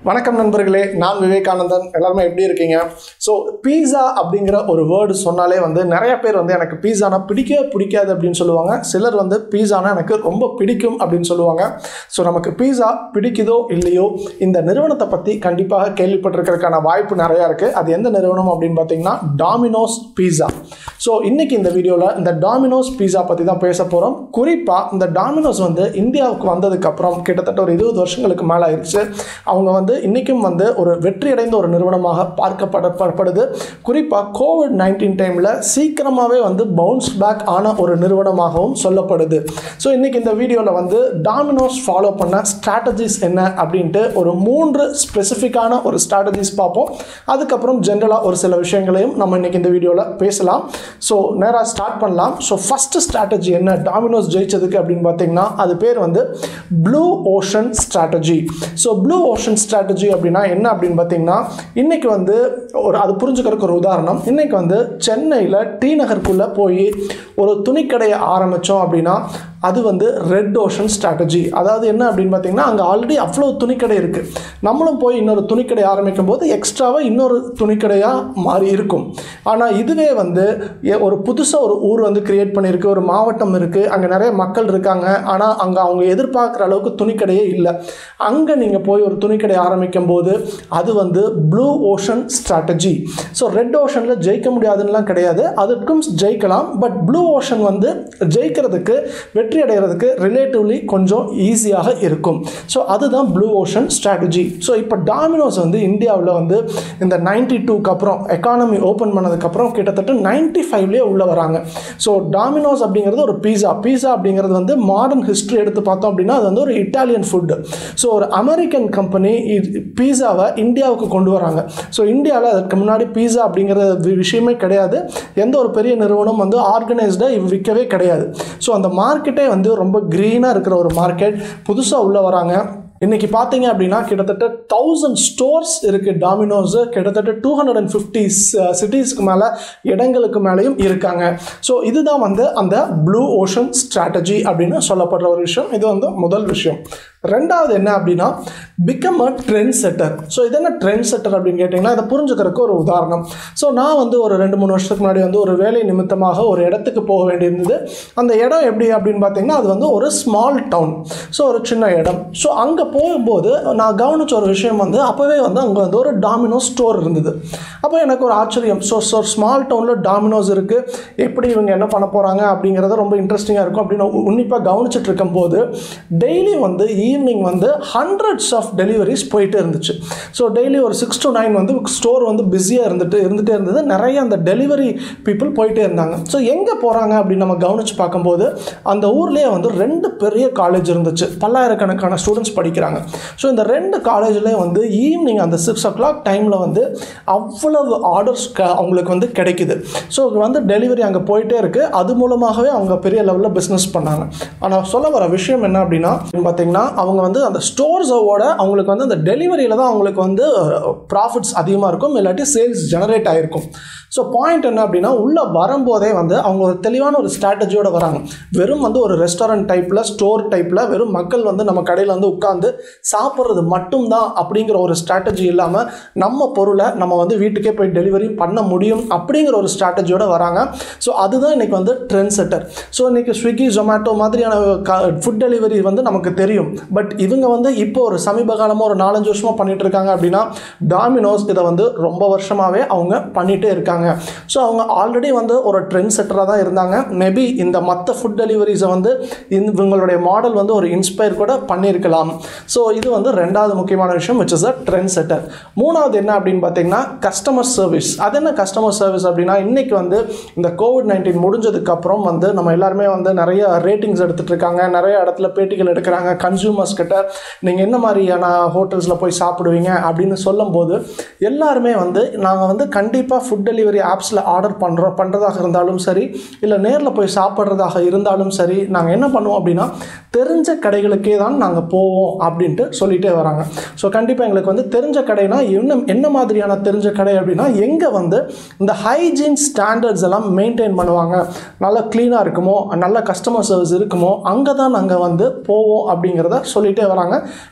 வணக்கம் நண்பர்களே நான் விவேகானந்தன் எல்லாருமே எப்படி இருக்கீங்க ஸோ பீஸா அப்படிங்கிற ஒரு வேர்டு சொன்னாலே வந்து நிறைய பேர் வந்து எனக்கு பீஸானா பிடிக்கவே பிடிக்காது அப்படின்னு சொல்லுவாங்க சிலர் வந்து பீஸானா எனக்கு ரொம்ப பிடிக்கும் அப்படின்னு சொல்லுவாங்க ஸோ நமக்கு பீஸா பிடிக்குதோ இல்லையோ இந்த நிறுவனத்தை பற்றி கண்டிப்பாக கேள்விப்பட்டிருக்கிறதுக்கான வாய்ப்பு நிறையா இருக்குது அது எந்த நிறுவனம் அப்படின்னு பார்த்தீங்கன்னா டாமினோஸ் பீஸா ஸோ இன்னைக்கு இந்த வீடியோவில் இந்த டாமினோஸ் பீஸா பற்றி தான் பேச போகிறோம் குறிப்பாக இந்த டாமினோஸ் வந்து இந்தியாவுக்கு வந்ததுக்கப்புறம் கிட்டத்தட்ட ஒரு இருபது வருஷங்களுக்கு மேலே ஆயிடுச்சு அவங்க வந்து இன்றைக்கும் வந்து ஒரு வெற்றியடைந்த ஒரு நிறுவனமாக பார்க்கப்படப்படுது குறிப்பாக கோவிட் நைன்டீன் டைமில் சீக்கிரமாகவே வந்து பவுன்ஸ் பேக் ஆன ஒரு நிறுவனமாகவும் சொல்லப்படுது ஸோ இன்றைக்கி இந்த வீடியோவில் வந்து டாமினோஸ் ஃபாலோ பண்ண ஸ்ட்ராட்டஜிஸ் என்ன அப்படின்ட்டு ஒரு மூன்று ஸ்பெசிஃபிக்கான ஒரு ஸ்ட்ராட்டஜிஸ் பார்ப்போம் அதுக்கப்புறம் ஜென்ரலாக ஒரு சில விஷயங்களையும் நம்ம இன்றைக்கி இந்த வீடியோவில் பேசலாம் ஸோ நேராக ஸ்டார்ட் பண்ணலாம் ஸோ ஃபஸ்ட்டு ஸ்ட்ராட்டஜி என்ன டாமினோஸ் ஜெயிச்சதுக்கு அப்படின்னு பார்த்தீங்கன்னா அது பேர் வந்து blue ocean strategy so blue ocean strategy அப்படின்னா என்ன அப்படின்னு பார்த்தீங்கன்னா இன்றைக்கி வந்து ஒரு அது புரிஞ்சுக்கிறதுக்கு ஒரு உதாரணம் இன்றைக்கி வந்து சென்னையில் டி நகருக்குள்ளே போய் ஒரு துணிக்கடையை ஆரம்பித்தோம் அப்படின்னா அது வந்து ரெட் ஓஷன் ஸ்ட்ராட்டஜி அதாவது என்ன அப்படின்னு பார்த்தீங்கன்னா அங்கே ஆல்ரெடி அவ்வளோ துணிக்கடை இருக்குது நம்மளும் போய் இன்னொரு துணிக்கடை ஆரம்பிக்கும் போது எக்ஸ்ட்ராவாக இன்னொரு துணிக்கடையாக மாறி இருக்கும் ஆனால் இதுவே வந்து எ- ஒரு புதுசாக ஒரு ஊர் வந்து கிரியேட் பண்ணியிருக்கு ஒரு மாவட்டம் இருக்குது அங்கே நிறைய மக்கள் இருக்காங்க ஆனால் அங்கே அவங்க எதிர்பார்க்குற அளவுக்கு துணிக்கடையே இல்லை அங்கே நீங்கள் போய் ஒரு துணிக்கடை ஆரம்பிக்கும் போது அது வந்து blue ocean strategy so red ஓஷனில் ஜெயிக்க முடியாதுன்னெலாம் கிடையாது அதற்கும் ஜெயிக்கலாம் பட் ப்ளூ ஓஷன் வந்து ஜெயிக்கிறதுக்கு வெற்றி அடைகிறதுக்கு ரிலேட்டிவ்லி கொஞ்சம் ஈஸியாக இருக்கும் ஸோ அதுதான் ப்ளூ ஓஷன் ஸ்ட்ராட்டஜி ஸோ இப்போ டாமினோஸ் வந்து இந்தியாவில் வந்து இந்த நைன்டி டூக்கு அப்புறம் எக்கானமி ஓப்பன் பண்ணதுக்கப்புறம் கிட்டத்தட்ட நைன்டி ஃபைவ்லேயே உள்ள வராங்க ஸோ டாமினோஸ் அப்படிங்கிறது ஒரு பீஸா பீஸா அப்படிங்கிறது வந்து மாடர்ன் ஹிஸ்ட்ரி எடுத்து பார்த்தோம் அப்படின்னா அது வந்து ஒரு இட்டாலியன் ஃபுட்டு ஸோ ஒரு அமெரிக்கன் கம்பெனி பீஸாவை இந்தியாவுக்கு கொண்டு வராங்க ஸோ இந்தியாவில் அதுக்கு முன்னாடி பீஸா அப்படிங்கிற வி- விஷயமே கிடையாது எந்த ஒரு பெரிய நிறுவனம் வந்து ஆர்கனைஸ்டாக விற்கவே கிடையாது ஸோ அந்த மார்க்கெட்டே வந்து ரொம்ப க்ரீனாக இருக்கிற ஒரு மார்க்கெட் புதுசாக உள்ளே வராங்க இன்னைக்கு பார்த்தீங்க அப்படின்னா கிட்டத்தட்ட தௌசண்ட் ஸ்டோர்ஸ் இருக்குது டாமினோஸ் கிட்டத்தட்ட டூ ஹண்ட்ரட் அண்ட் ஃபிஃப்டி சிட்டிஸ்க்கு மேலே இடங்களுக்கு மேலேயும் இருக்காங்க ஸோ இதுதான் வந்து அந்த ப்ளூ ஓஷன் ஸ்ட்ராட்டஜி அப்படின்னு சொல்லப்படுற ஒரு விஷயம் இது வந்து முதல் விஷயம் ரெண்டாவது என்ன அப்படின்னா become a trend setter so இது என்ன ட்ரெண்ட் செட்டர் அப்படின்னு கேட்டிங்கன்னா இதை புரிஞ்சுக்கிறதுக்கு ஒரு உதாரணம் ஸோ நான் வந்து ஒரு ரெண்டு மூணு வருஷத்துக்கு முன்னாடி வந்து ஒரு வேலை நிமித்தமாக ஒரு இடத்துக்கு போக வேண்டியிருந்தது அந்த இடம் எப்படி அப்படின்னு பார்த்தீங்கன்னா அது வந்து ஒரு ஸ்மால் டவுன் ஸோ ஒரு சின்ன இடம் ஸோ அங்கே போகும்போது நான் கவனிச்ச ஒரு விஷயம் வந்து அப்போவே வந்து அங்கே வந்து ஒரு டாமினோஸ் ஸ்டோர் இருந்தது அப்போ எனக்கு ஒரு ஆச்சரியம் ஸோ ஸோ ஸ்மால் டவுனில் டாமினோஸ் இருக்குது எப்படி இவங்க என்ன பண்ண போகிறாங்க அப்படிங்கிறது ரொம்ப இன்ட்ரெஸ்டிங்காக இருக்கும் அப்படின்னு உன்னிப்பாக கவனிச்சிட்டு இருக்கும்போது டெய்லி வந்து ஈவினிங் வந்து ஹண்ட்ரட்ஸ் ஆஃப் டெலிவரிஸ் போயிட்டே இருந்துச்சு ஸோ டெய்லி ஒரு சிக்ஸ் டு நைன் வந்து ஸ்டோர் வந்து பிஸியாக இருந்துட்டு இருந்துகிட்டே இருந்தது நிறைய அந்த டெலிவரி பீப்புள் போயிட்டே இருந்தாங்க ஸோ எங்கே போகிறாங்க அப்படின்னு நம்ம கவனித்து பார்க்கும்போது அந்த ஊர்லேயே வந்து ரெண்டு பெரிய காலேஜ் இருந்துச்சு பல்லாயிரக்கணக்கான ஸ்டூடெண்ட்ஸ் படிக்கிறாங்க ஸோ இந்த ரெண்டு காலேஜ்லேயே வந்து ஈவினிங் அந்த சிக்ஸ் ஓ கிளாக் டைமில் வந்து அவ்வளவு ஆர்டர்ஸ் க அவங்களுக்கு வந்து கிடைக்குது ஸோ வந்து டெலிவரி அங்கே போயிட்டே இருக்குது அது மூலமாகவே அவங்க பெரிய லெவலில் பிஸ்னஸ் பண்ணாங்க ஆனால் சொல்ல வர விஷயம் என்ன அப்படின்னா பார்த்தீங்கன்னா அவங்க வந்து அந்த ஸ்டோர்ஸோட அவங்களுக்கு வந்து அந்த டெலிவரியில் தான் அவங்களுக்கு வந்து ப்ராஃபிட்ஸ் அதிகமாக இருக்கும் இல்லாட்டி சேல்ஸ் ஜெனரேட் ஆகிருக்கும் ஸோ பாயிண்ட் என்ன அப்படின்னா உள்ளே வரும்போதே வந்து அவங்க ஒரு தெளிவான ஒரு ஸ்ட்ராட்டஜியோட வராங்க வெறும் வந்து ஒரு ரெஸ்டாரண்ட் டைப்பில் ஸ்டோர் டைப்பில் வெறும் மக்கள் வந்து நம்ம கடையில் வந்து உட்காந்து சாப்பிட்றது மட்டும்தான் அப்படிங்கிற ஒரு ஸ்ட்ராட்டஜி இல்லாமல் நம்ம பொருளை நம்ம வந்து வீட்டுக்கே போய் டெலிவரி பண்ண முடியும் அப்படிங்கிற ஒரு ஸ்ட்ராட்டஜியோட வராங்க ஸோ அதுதான் இன்றைக்கி வந்து ட்ரெண்ட் செட்டர் ஸோ இன்றைக்கி ஸ்விக்கி ஜொமேட்டோ மாதிரியான ஃபுட் டெலிவரி வந்து நமக்கு தெரியும் பட் இவங்க வந்து இப்போ ஒரு சமீப காலமாக ஒரு நாலஞ்சு வருஷமாக பண்ணிட்டு இருக்காங்க அப்படின்னா டாமினோஸ் இதை வந்து ரொம்ப வருஷமாகவே அவங்க பண்ணிகிட்டே இருக்காங்க ஸோ அவங்க ஆல்ரெடி வந்து ஒரு ட்ரெண்ட் செட்டராக தான் இருந்தாங்க மேபி இந்த மற்ற ஃபுட் டெலிவரிஸை வந்து இந்த இவங்களுடைய மாடல் வந்து ஒரு இன்ஸ்பயர் கூட பண்ணியிருக்கலாம் ஸோ இது வந்து ரெண்டாவது முக்கியமான விஷயம் which is a trend setter மூணாவது என்ன அப்படின்னு பார்த்தீங்கன்னா கஸ்டமர் சர்வீஸ் அது என்ன கஸ்டமர் சர்வீஸ் அப்படின்னா இன்னைக்கு வந்து இந்த கோவிட் நைன்டீன் முடிஞ்சதுக்கப்புறம் வந்து நம்ம எல்லாருமே வந்து நிறைய ரேட்டிங்ஸ் எடுத்துகிட்டு இருக்காங்க நிறைய இடத்துல பேட்டிகள் எடுக்கிறாங்க கன்சியூமர்ஸ் கிட்ட நீங்கள் என்ன மாதிரியான ஹோட்டல்ஸில் போய் சாப்பிடுவீங்க அப்படின்னு சொல்லும்போது எல்லாருமே வந்து நாங்கள் வந்து கண்டிப்பாக ஃபுட் டெலிவரி ஆப்ஸில் ஆர்டர் பண்ணுறோம் பண்ணுறதாக இருந்தாலும் சரி இல்லை நேரில் போய் சாப்பிட்றதாக இருந்தாலும் சரி நாங்கள் என்ன பண்ணுவோம் அப்படின்னா தெரிஞ்ச கடைகளுக்கே தான் நாங்கள் போவோம் அப்படின்ட்டு சொல்லிகிட்டே வராங்க ஸோ கண்டிப்பாக எங்களுக்கு வந்து தெரிஞ்ச கடைனா என்ன என்ன மாதிரியான தெரிஞ்ச கடை அப்படின்னா எங்கே வந்து இந்த ஹைஜீன் ஸ்டாண்டர்ட்ஸ் எல்லாம் மெயின்டைன் பண்ணுவாங்க நல்லா க்ளீனாக இருக்குமோ நல்ல கஸ்டமர் சர்வீஸ் இருக்குமோ அங்கே தான் நாங்கள் வந்து போவோம் அப்படிங்கிறத சொல்லிகிட்டே வராங்க எம்ஃபசைஸ்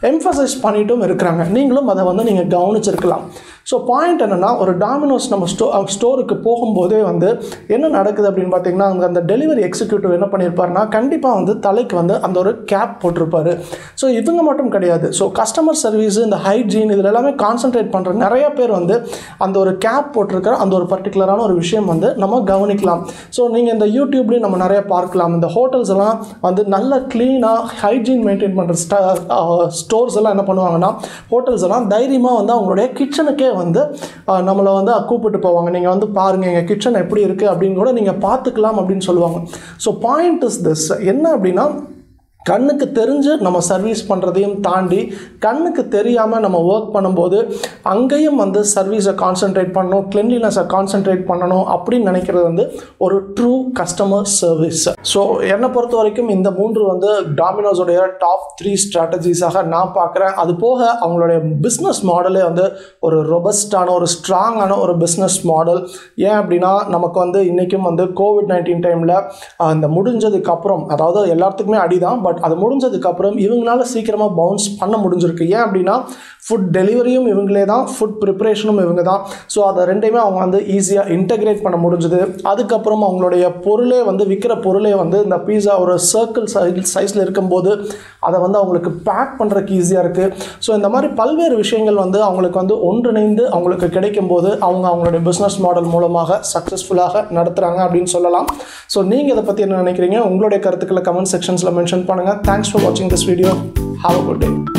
சர்வீஸ் பண்ணிட்டும் இருக்கிறாங்க நீங்களும் அதை வந்து நீங்கள் கவனிச்சிருக்கலாம் ஸோ பாயிண்ட் என்னென்னா ஒரு டாமினோஸ் நம்ம ஸ்டோ ஸ்டோருக்கு போகும்போதே வந்து என்ன நடக்குது அப்படின்னு பார்த்தீங்கன்னா அங்கே அந்த டெலிவரி எக்ஸிக்யூட்டிவ் என்ன பண்ணியிருப்பாருன்னா கண்டிப்பாக வந்து தலைக்கு வந்து அந்த ஒரு கேப் போட்டிருப்பாரு ஸோ இவங்க மட்டும் கிடையாது ஸோ கஸ்டமர் சர்வீஸ் இந்த ஹைஜீன் இதில் எல்லாமே கான்சென்ட்ரேட் பண்ணுற நிறைய பேர் வந்து அந்த ஒரு கேப் போட்டிருக்கிற அந்த ஒரு பர்டிகுலரான ஒரு விஷயம் வந்து நம்ம கவனிக்கலாம் ஸோ நீங்கள் இந்த யூடியூப்லேயும் நம்ம நிறைய பார்க்கலாம் இந்த ஹோட்டல்ஸ் எல்லாம் வந்து நல்ல க்ளீனாக ஹைஜீன் மெயின்டைன் பண்ணுற ஸ்டோர்ஸ் எல்லாம் என்ன பண்ணுவாங்கன்னா ஹோட்டல்ஸ் எல்லாம் தைரியமாக வந்து அவங்களுடைய கிச்சனுக்கே வந்து அஹ், நம்மளை வந்து கூப்பிட்டு போவாங்க நீங்கள் வந்து பாருங்கள் எங்கள் கிச்சன் எப்படி இருக்குது அப்படின்னு கூட நீங்கள் பார்த்துக்கலாம் அப்படின்னு சொல்லுவாங்க ஸோ பாயிண்ட் இஸ் திஸ் என்ன அப்படின்னா கண்ணுக்கு தெரிஞ்சு நம்ம சர்வீஸ் பண்ணுறதையும் தாண்டி கண்ணுக்கு தெரியாமல் நம்ம ஒர்க் பண்ணும்போது அங்கேயும் வந்து சர்வீஸை கான்சென்ட்ரேட் பண்ணணும் கிளென்லினஸை கான்சென்ட்ரேட் பண்ணணும் அப்படின்னு நினைக்கிறது வந்து ஒரு ட்ரூ கஸ்டமர் சர்வீஸ் ஸோ என்னை பொறுத்த வரைக்கும் இந்த மூன்று வந்து டாமினோஸோடைய டாப் த்ரீ ஸ்ட்ராட்டஜிஸாக நான் பார்க்குறேன் அது போக அவங்களுடைய பிஸ்னஸ் மாடலே வந்து ஒரு ரொபஸ்டான ஒரு ஸ்ட்ராங்கான ஒரு பிஸ்னஸ் மாடல் ஏன் அப்படின்னா நமக்கு வந்து இன்றைக்கும் வந்து கோவிட் நைன்டீன் டைமில் அந்த முடிஞ்சதுக்கு அப்புறம் அதாவது எல்லாத்துக்குமே அடிதான் பட் அது முடிஞ்சதுக்கப்புறம் இவங்களால சீக்கிரமாக பவுன்ஸ் பண்ண முடிஞ்சிருக்கு ஏன் அப்படின்னா ஃபுட் டெலிவரியும் இவங்களே தான் ஃபுட் ப்ரிப்பரேஷனும் இவங்க தான் ஸோ அதை ரெண்டையுமே அவங்க வந்து ஈஸியாக இன்டகிரேட் பண்ண முடிஞ்சுது அதுக்கப்புறம் அவங்களுடைய பொருளே வந்து விற்கிற பொருளே வந்து இந்த பீஸா ஒரு சர்க்கிள் சைஸ் சைஸில் இருக்கும்போது அதை வந்து அவங்களுக்கு பேக் பண்ணுறதுக்கு ஈஸியாக இருக்குது ஸோ இந்த மாதிரி பல்வேறு விஷயங்கள் வந்து அவங்களுக்கு வந்து ஒன்றிணைந்து அவங்களுக்கு கிடைக்கும்போது அவங்க அவங்களுடைய பிஸ்னஸ் மாடல் மூலமாக சக்ஸஸ்ஃபுல்லாக நடத்துகிறாங்க அப்படின்னு சொல்லலாம் ஸோ நீங்கள் இதை பற்றி என்ன நினைக்கிறீங்க உங்களுடைய கருத்துக்களை கமெண்ட் செக்ஷன்ஸில் மென்ஷன் பண்ணுங்கள் தேங்க்ஸ் ஃபார் வாட்சிங் this video have a good day